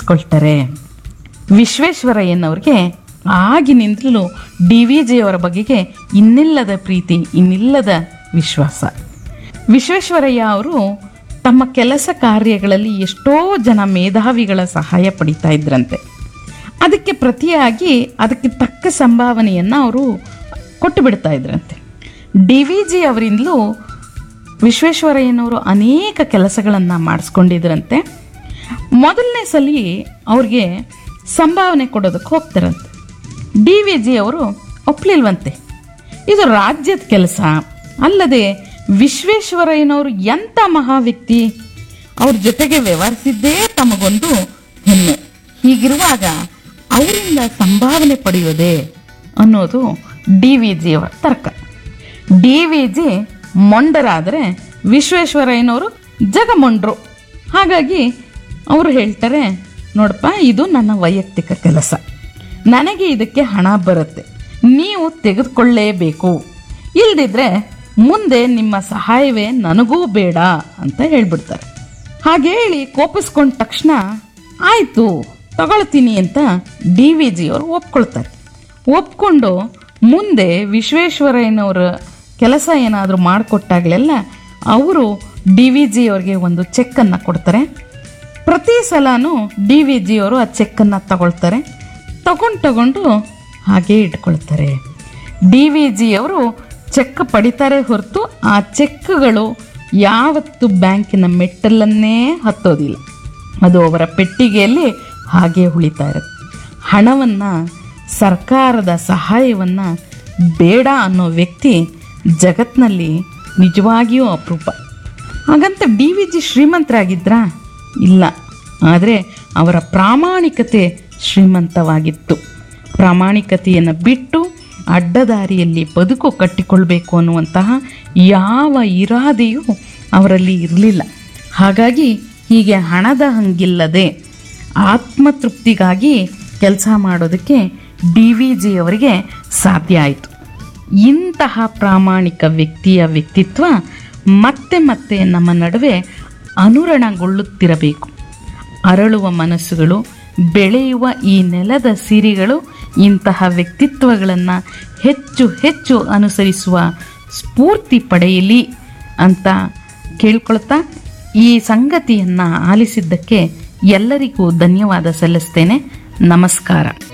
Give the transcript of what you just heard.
ಗಿಟ್ಟಿಸ್ಕೊಳ್ತಾರೆ ವಿಶ್ವೇಶ್ವರಯ್ಯನವ್ರಿಗೆ ಆಗಿನಿಂದಲೂ D V ಜಿಯವರ ಬಗೆಗೆ ಇನ್ನಿಲ್ಲದ ಪ್ರೀತಿ ಇನ್ನಿಲ್ಲದ ವಿಶ್ವಾಸ ವಿಶ್ವೇಶ್ವರಯ್ಯ ಅವರು ತಮ್ಮ ಕೆಲಸ ಕಾರ್ಯಗಳಲ್ಲಿ ಎಷ್ಟೋ ಜನ ಮೇಧಾವಿಗಳ ಸಹಾಯ ಪಡಿತಾ ಇದ್ರಂತೆ ಅದಕ್ಕೆ ಪ್ರತಿಯಾಗಿ ಅದಕ್ಕೆ ತಕ್ಕ ಸಂಭಾವನೆಯನ್ನು ಅವರು ಕೊಟ್ಟು ಬಿಡ್ತಾ ಇದ್ರಂತೆ ಡಿ ವಿ ಜಿ ಅವರಿಂದಲೂ ವಿಶ್ವೇಶ್ವರಯ್ಯನವರು ಅನೇಕ ಕೆಲಸಗಳನ್ನು ಮಾಡಿಸ್ಕೊಂಡಿದ್ರಂತೆ ಮೊದಲನೇ ಸಲ ಅವ್ರಿಗೆ ಸಂಭಾವನೆ ಕೊಡೋದಕ್ಕೆ ಹೋಗ್ತಾರಂತೆ ಡಿ ವಿ ಜಿ ಅವರು ಒಪ್ಪಲಿಲ್ವಂತೆ ಇದು ರಾಜ್ಯದ ಕೆಲಸ ಅಲ್ಲದೆ ವಿಶ್ವೇಶ್ವರಯ್ಯನವರು ಎಂಥ ಮಹಾ ವ್ಯಕ್ತಿ ಅವ್ರ ಜೊತೆಗೆ ವ್ಯವಹರಿಸಿದ್ದೇ ತಮಗೊಂದು ಹೆಮ್ಮೆ ಹೀಗಿರುವಾಗ ಅವರಿಂದ ಸಂಭಾವನೆ ಪಡೆಯೋದೇ ಅನ್ನೋದು ಡಿ ವಿ ಜಿಯವರ ತರ್ಕ ಡಿ ವಿ ಜಿ ಮೊಂಡರಾದರೆ ವಿಶ್ವೇಶ್ವರಯ್ಯನವರು ಜಗಮೊಂಡ್ರು ಹಾಗಾಗಿ ಅವರು ಹೇಳ್ತಾರೆ ನೋಡಪ್ಪ ಇದು ನನ್ನ ವೈಯಕ್ತಿಕ ಕೆಲಸ ನನಗೆ ಇದಕ್ಕೆ ಹಣ ಬರುತ್ತೆ ನೀವು ತೆಗೆದುಕೊಳ್ಳೇಬೇಕು ಇಲ್ದಿದ್ರೆ ಮುಂದೆ ನಿಮ್ಮ ಸಹಾಯವೇ ನನಗೂ ಬೇಡ ಅಂತ ಹೇಳ್ಬಿಡ್ತಾರೆ ಹಾಗೆ ಹೇಳಿ ಕೋಪಿಸ್ಕೊಂಡ ತಕ್ಷಣ ಆಯಿತು ತಗೊಳ್ತೀನಿ ಅಂತ ಡಿ ವಿ ಜಿಯವರು ಒಪ್ಕೊಳ್ತಾರೆ ಒಪ್ಕೊಂಡು ಮುಂದೆ ವಿಶ್ವೇಶ್ವರಯ್ಯನವರ ಕೆಲಸ ಏನಾದರೂ ಮಾಡಿಕೊಟ್ಟಾಗಲೆಲ್ಲ ಅವರು ಡಿ ವಿ ಜಿಯವ್ರಿಗೆ ಒಂದು ಚೆಕ್ಕನ್ನು ಕೊಡ್ತಾರೆ ಪ್ರತಿ ಸಲನೂ ಡಿ ವಿ ಜಿಯವರು ಆ ಚೆಕ್ಕನ್ನು ತಗೊಳ್ತಾರೆ ತಗೊಂಡು ತಗೊಂಡು ಹಾಗೇ ಇಟ್ಕೊಳ್ತಾರೆ ಡಿ ವಿ ಜಿಯವರು ಚೆಕ್ ಪಡಿತಾರೆ ಹೊರತು ಆ ಚೆಕ್ಗಳು ಯಾವತ್ತು ಬ್ಯಾಂಕಿನ ಮೆಟ್ಟಲನ್ನೇ ಹತ್ತೋದಿಲ್ಲ ಅದು ಅವರ ಪೆಟ್ಟಿಗೆಯಲ್ಲಿ ಹಾಗೆ ಉಳಿತಾ ಇರುತ್ತೆ ಹಣವನ್ನು ಸರ್ಕಾರದ ಸಹಾಯವನ್ನು ಬೇಡ ಅನ್ನೋ ವ್ಯಕ್ತಿ ಜಗತ್ತಿನಲ್ಲಿ ನಿಜವಾಗಿಯೂ ಅಪರೂಪ ಹಾಗಂತ ಡಿ ವಿ ಜಿ ಶ್ರೀಮಂತರಾಗಿದ್ರಾ ಇಲ್ಲ ಆದರೆ ಅವರ ಪ್ರಾಮಾಣಿಕತೆ ಶ್ರೀಮಂತವಾಗಿತ್ತು ಪ್ರಾಮಾಣಿಕತೆಯನ್ನು ಬಿಟ್ಟು ಅಡ್ಡದಾರಿಯಲ್ಲಿ ಬದುಕು ಕಟ್ಟಿಕೊಳ್ಬೇಕು ಅನ್ನುವಂತಹ ಯಾವ ಇರಾದೆಯೂ ಅವರಲ್ಲಿ ಇರಲಿಲ್ಲ ಹಾಗಾಗಿ ಹೀಗೆ ಹಣದ ಹಂಗಿಲ್ಲದೆ ಆತ್ಮತೃಪ್ತಿಗಾಗಿ ಕೆಲಸ ಮಾಡೋದಕ್ಕೆ ಡಿ ವಿ ಜಿಯವರಿಗೆ ಸಾಧ್ಯ ಆಯಿತು ಇಂತಹ ಪ್ರಾಮಾಣಿಕ ವ್ಯಕ್ತಿಯ ವ್ಯಕ್ತಿತ್ವ ಮತ್ತೆ ಮತ್ತೆ ನಮ್ಮ ನಡುವೆ ಅನುರಣಗೊಳ್ಳುತ್ತಿರಬೇಕು ಅರಳುವ ಮನಸ್ಸುಗಳು ಬೆಳೆಯುವ ಈ ನೆಲದ ಸಿರಿಗಳು ಇಂತಹ ವ್ಯಕ್ತಿತ್ವಗಳನ್ನು ಹೆಚ್ಚು ಹೆಚ್ಚು ಅನುಸರಿಸುವ ಸ್ಫೂರ್ತಿ ಪಡೆಯಲಿ ಅಂತ ಕೇಳ್ಕೊಳ್ತಾ ಈ ಸಂಗತಿಯನ್ನು ಆಲಿಸಿದ್ದಕ್ಕೆ ಎಲ್ಲರಿಗೂ ಧನ್ಯವಾದ ಸಲ್ಲಿಸ್ತೇನೆ ನಮಸ್ಕಾರ